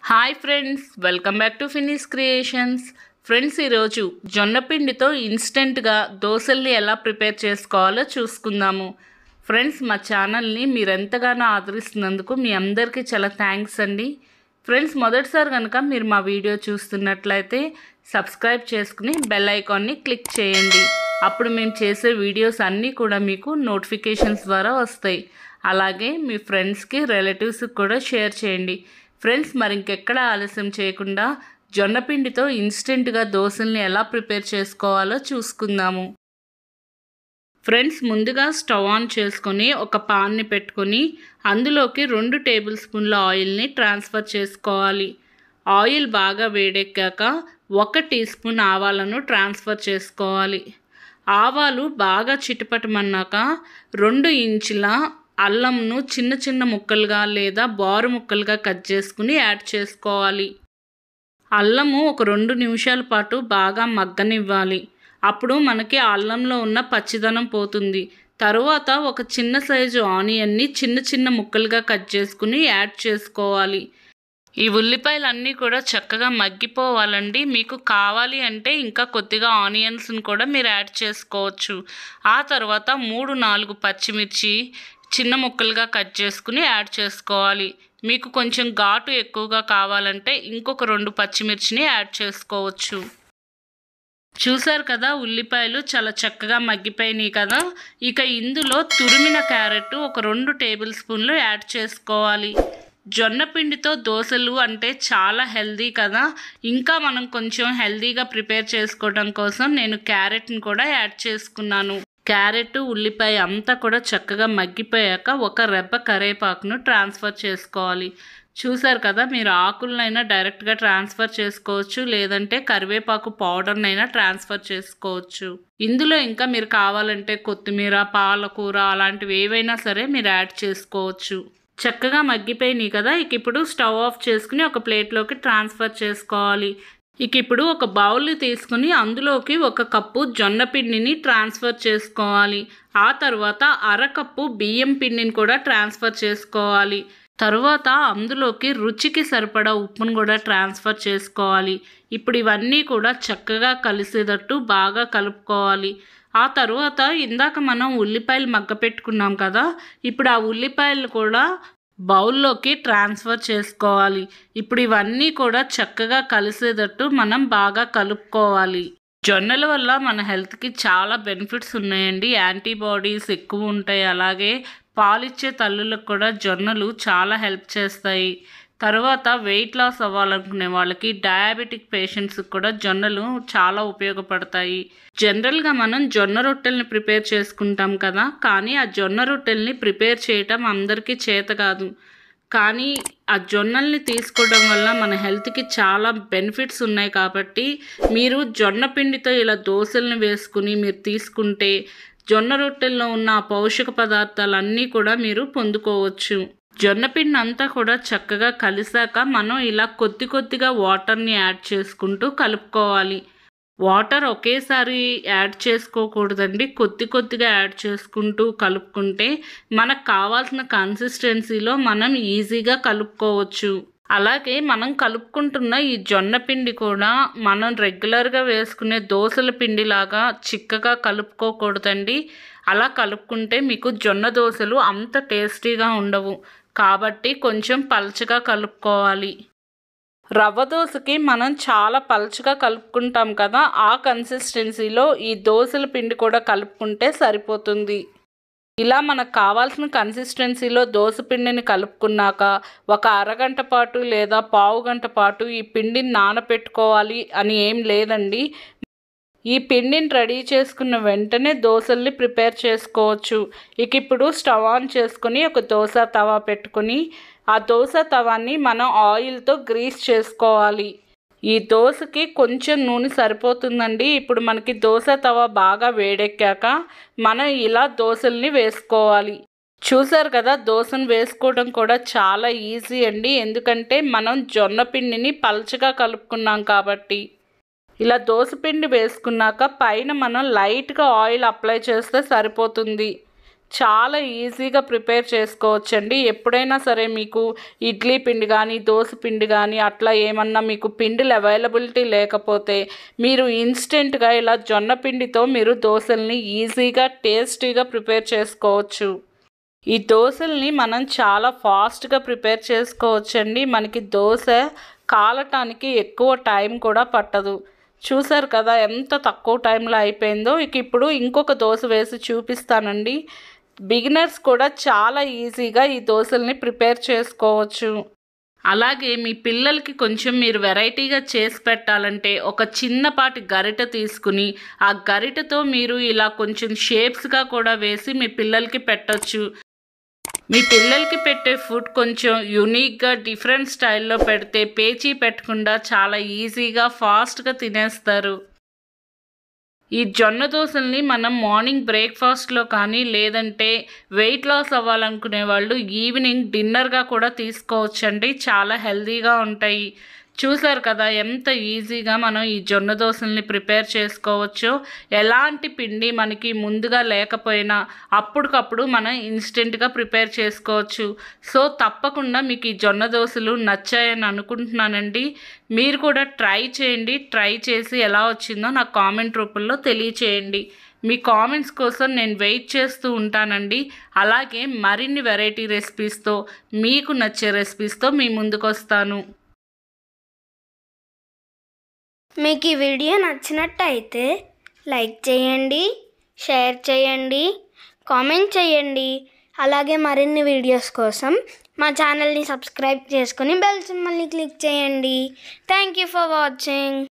hi friends welcome back to finish creations friends ఈరోజు జొన్న పిండితో ఇన్స్టెంట్గా దోశల్ని ఎలా ప్రిపేర్ చేసుకోవాలో చూసుకుందాము ఫ్రెండ్స్ మా ఛానల్ని మీరు ఎంతగానో ఆదరిస్తున్నందుకు మీ అందరికీ చాలా థ్యాంక్స్ అండి ఫ్రెండ్స్ మొదటిసారి కనుక మీరు మా వీడియో చూస్తున్నట్లయితే సబ్స్క్రైబ్ చేసుకుని బెల్ ఐకాన్ని క్లిక్ చేయండి అప్పుడు మేము చేసే వీడియోస్ అన్నీ కూడా మీకు నోటిఫికేషన్స్ ద్వారా వస్తాయి అలాగే మీ ఫ్రెండ్స్కి రిలేటివ్స్కి కూడా షేర్ చేయండి ఫ్రెండ్స్ మరి ఇంకెక్కడ ఆలస్యం చేయకుండా జొన్న పిండితో ఇన్స్టెంట్గా దోశల్ని ఎలా ప్రిపేర్ చేసుకోవాలో చూసుకుందాము ఫ్రెండ్స్ ముందుగా స్టవ్ ఆన్ చేసుకొని ఒక పాన్ని పెట్టుకొని అందులోకి రెండు టేబుల్ స్పూన్ల ఆయిల్ని ట్రాన్స్ఫర్ చేసుకోవాలి ఆయిల్ బాగా వేడెక్కాక ఒక టీ స్పూన్ ఆవాలను ట్రాన్స్ఫర్ చేసుకోవాలి ఆవాలు బాగా చిటపటమన్నాక రెండు ఇంచుల అల్లంను చిన్న చిన్న ముక్కలుగా లేదా బారు ముక్కలుగా కట్ చేసుకుని యాడ్ చేసుకోవాలి అల్లము ఒక రెండు నిమిషాల పాటు బాగా మగ్గనివ్వాలి అప్పుడు మనకి అల్లంలో ఉన్న పచ్చిదనం పోతుంది తరువాత ఒక చిన్న సైజు ఆనియన్ని చిన్న చిన్న ముక్కలుగా కట్ చేసుకుని యాడ్ చేసుకోవాలి ఈ ఉల్లిపాయలు అన్నీ కూడా చక్కగా మగ్గిపోవాలండి మీకు కావాలి అంటే ఇంకా కొద్దిగా ఆనియన్స్ని కూడా మీరు యాడ్ చేసుకోవచ్చు ఆ తర్వాత మూడు నాలుగు పచ్చిమిర్చి చిన్న ముక్కలుగా కట్ చేసుకుని యాడ్ చేసుకోవాలి మీకు కొంచెం ఘాటు ఎక్కువగా కావాలంటే ఇంకొక రెండు పచ్చిమిర్చిని యాడ్ చేసుకోవచ్చు చూసారు కదా ఉల్లిపాయలు చాలా చక్కగా మగ్గిపోయినాయి కదా ఇక ఇందులో తురిమిన క్యారెట్ ఒక రెండు టేబుల్ స్పూన్లు యాడ్ చేసుకోవాలి జొన్న పిండితో దోశలు అంటే చాలా హెల్దీ కదా ఇంకా మనం కొంచెం హెల్దీగా ప్రిపేర్ చేసుకోవడం కోసం నేను క్యారెట్ని కూడా యాడ్ చేసుకున్నాను క్యారెట్ ఉల్లిపాయ అంతా కూడా చక్కగా మగ్గిపోయాక ఒక రెబ్బ కరేపాకును ట్రాన్స్ఫర్ చేసుకోవాలి చూసారు కదా మీరు ఆకులనైనా డైరెక్ట్గా ట్రాన్స్ఫర్ చేసుకోవచ్చు లేదంటే కరివేపాకు పౌడర్నైనా ట్రాన్స్ఫర్ చేసుకోవచ్చు ఇందులో ఇంకా మీరు కావాలంటే కొత్తిమీర పాలకూర అలాంటివి ఏవైనా సరే మీరు యాడ్ చేసుకోవచ్చు చక్కగా మగ్గిపోయినాయి కదా ఇక ఇప్పుడు స్టవ్ ఆఫ్ చేసుకుని ఒక ప్లేట్లోకి ట్రాన్స్ఫర్ చేసుకోవాలి ఇక ఇప్పుడు ఒక బౌల్ తీసుకుని అందులోకి ఒక కప్పు జొన్న పిండిని ట్రాన్స్ఫర్ చేసుకోవాలి ఆ తర్వాత అరకప్పు బియ్యం పిండిని కూడా ట్రాన్స్ఫర్ చేసుకోవాలి తరువాత అందులోకి రుచికి సరిపడా ఉప్పును కూడా ట్రాన్స్ఫర్ చేసుకోవాలి ఇప్పుడు ఇవన్నీ కూడా చక్కగా కలిసేటట్టు బాగా కలుపుకోవాలి ఆ తర్వాత ఇందాక మనం ఉల్లిపాయలు మగ్గ పెట్టుకున్నాం కదా ఇప్పుడు ఆ ఉల్లిపాయలు కూడా బౌల్లోకి ట్రాన్స్ఫర్ చేసుకోవాలి ఇప్పుడు ఇవన్నీ కూడా చక్కగా కలిసేటట్టు మనం బాగా కలుపుకోవాలి జొన్నల వల్ల మన హెల్త్కి చాలా బెనిఫిట్స్ ఉన్నాయండి యాంటీబాడీస్ ఎక్కువ ఉంటాయి అలాగే పాలిచ్చే తల్లులకు కూడా జొన్నలు చాలా హెల్ప్ చేస్తాయి తర్వాత వెయిట్ లాస్ అవ్వాలనుకునే వాళ్ళకి డయాబెటిక్ పేషెంట్స్కి కూడా జొన్నలు చాలా ఉపయోగపడతాయి జనరల్గా మనం జొన్న రొట్టెల్ని ప్రిపేర్ చేసుకుంటాం కదా కానీ ఆ జొన్న రొట్టెల్ని ప్రిపేర్ చేయటం అందరికీ చేత కాదు కానీ ఆ జొన్నల్ని తీసుకోవడం వల్ల మన హెల్త్కి చాలా బెనిఫిట్స్ ఉన్నాయి కాబట్టి మీరు జొన్న పిండితో ఇలా దోశల్ని వేసుకుని మీరు తీసుకుంటే జొన్న రొట్టెల్లో ఉన్న ఆ పౌషక పదార్థాలన్నీ కూడా మీరు పొందుకోవచ్చు జొన్న పిండి అంతా కూడా చక్కగా కలిసాక మనం ఇలా కొద్ది కొద్దిగా వాటర్ని యాడ్ చేసుకుంటూ కలుపుకోవాలి వాటర్ ఒకేసారి యాడ్ చేసుకోకూడదండి కొద్ది కొద్దిగా యాడ్ చేసుకుంటూ కలుపుకుంటే మనకు కావాల్సిన కన్సిస్టెన్సీలో మనం ఈజీగా కలుపుకోవచ్చు అలాగే మనం కలుపుకుంటున్న ఈ జొన్న పిండి కూడా మనం రెగ్యులర్గా వేసుకునే దోశల పిండిలాగా చిక్కగా కలుపుకోకూడదండి అలా కలుపుకుంటే మీకు జొన్న దోశలు అంత టేస్టీగా ఉండవు కాబట్టి కొంచెం పల్చగా కలుపుకోవాలి రవ్వ దోశకి మనం చాలా పల్చగా కలుపుకుంటాం కదా ఆ కన్సిస్టెన్సీలో ఈ దోశల పిండి కూడా కలుపుకుంటే సరిపోతుంది ఇలా మనకు కావాల్సిన కన్సిస్టెన్సీలో దోశ పిండిని కలుపుకున్నాక ఒక అరగంట పాటు లేదా పావు గంట పాటు ఈ పిండిని నానపెట్టుకోవాలి అని ఏం లేదండి ఈ పిండిని రెడీ చేసుకున్న వెంటనే దోశల్ని ప్రిపేర్ చేసుకోవచ్చు ఇక ఇప్పుడు స్టవ్ ఆన్ చేసుకుని ఒక దోశ తవా పెట్టుకుని ఆ దోశ తవాన్ని మనం ఆయిల్తో గ్రీస్ చేసుకోవాలి ఈ దోశకి కొంచెం నూనె సరిపోతుందండి ఇప్పుడు మనకి దోశ తవ బాగా వేడెక్కాక మనం ఇలా దోశల్ని వేసుకోవాలి చూసారు కదా దోశను వేసుకోవడం కూడా చాలా ఈజీ అండి ఎందుకంటే మనం జొన్న పిండిని పల్చగా కలుపుకున్నాం కాబట్టి ఇలా దోశపిండి వేసుకున్నాక పైన మనం లైట్గా ఆయిల్ అప్లై చేస్తే సరిపోతుంది చాలా ఈజీగా ప్రిపేర్ చేసుకోవచ్చండి ఎప్పుడైనా సరే మీకు ఇడ్లీ పిండి కానీ దోశ పిండి కానీ అట్లా ఏమన్నా మీకు పిండిలు అవైలబిలిటీ లేకపోతే మీరు ఇన్స్టెంట్గా ఇలా జొన్న పిండితో మీరు దోశల్ని ఈజీగా టేస్టీగా ప్రిపేర్ చేసుకోవచ్చు ఈ దోశల్ని మనం చాలా ఫాస్ట్గా ప్రిపేర్ చేసుకోవచ్చండి మనకి దోశ కాలటానికి ఎక్కువ టైం కూడా పట్టదు చూసారు కదా ఎంత తక్కువ టైంలో అయిపోయిందో ఇక ఇప్పుడు ఇంకొక దోశ వేసి చూపిస్తానండి బిగినర్స్ కూడా చాలా ఈజీగా ఈ దోశల్ని ప్రిపేర్ చేసుకోవచ్చు అలాగే మీ పిల్లలకి కొంచెం మీరు వెరైటీగా చేసి పెట్టాలంటే ఒక చిన్నపాటి గరిట తీసుకుని ఆ గరిటతో మీరు ఇలా కొంచెం షేప్స్గా కూడా వేసి మీ పిల్లలకి పెట్టొచ్చు మీ పిల్లలకి పెట్టే ఫుడ్ కొంచెం యూనిక్గా డిఫరెంట్ స్టైల్లో పెడితే పేచీ పెట్టకుండా చాలా ఈజీగా ఫాస్ట్గా తినేస్తారు ఈ జొన్న దోశల్ని మనం మార్నింగ్ బ్రేక్ఫాస్ట్లో కానీ లేదంటే వెయిట్ లాస్ అవ్వాలనుకునే వాళ్ళు ఈవినింగ్ డిన్నర్గా కూడా తీసుకోవచ్చండి చాలా హెల్తీగా ఉంటాయి చూసారు కదా ఎంత ఈజీగా మనం ఈ జొన్న దోశల్ని ప్రిపేర్ చేసుకోవచ్చో ఎలాంటి పిండి మనకి ముందుగా లేకపోయినా అప్పటికప్పుడు మనం ఇన్స్టెంట్గా ప్రిపేర్ చేసుకోవచ్చు సో తప్పకుండా మీకు ఈ జొన్న దోశలు నచ్చాయని అనుకుంటున్నానండి మీరు కూడా ట్రై చేయండి ట్రై చేసి ఎలా వచ్చిందో నాకు కామెంట్ రూపంలో తెలియచేయండి మీ కామెంట్స్ కోసం నేను వెయిట్ చేస్తూ ఉంటానండి అలాగే మరిన్ని వెరైటీ రెసిపీస్తో మీకు నచ్చే రెసిపీస్తో మీ ముందుకు వస్తాను మీకు ఈ వీడియో నచ్చినట్టయితే లైక్ చేయండి షేర్ చేయండి కామెంట్ చేయండి అలాగే మరిన్ని వీడియోస్ కోసం మా ఛానల్ని సబ్స్క్రైబ్ చేసుకుని బెల్ సింబల్ని క్లిక్ చేయండి థ్యాంక్ యూ ఫర్ వాచింగ్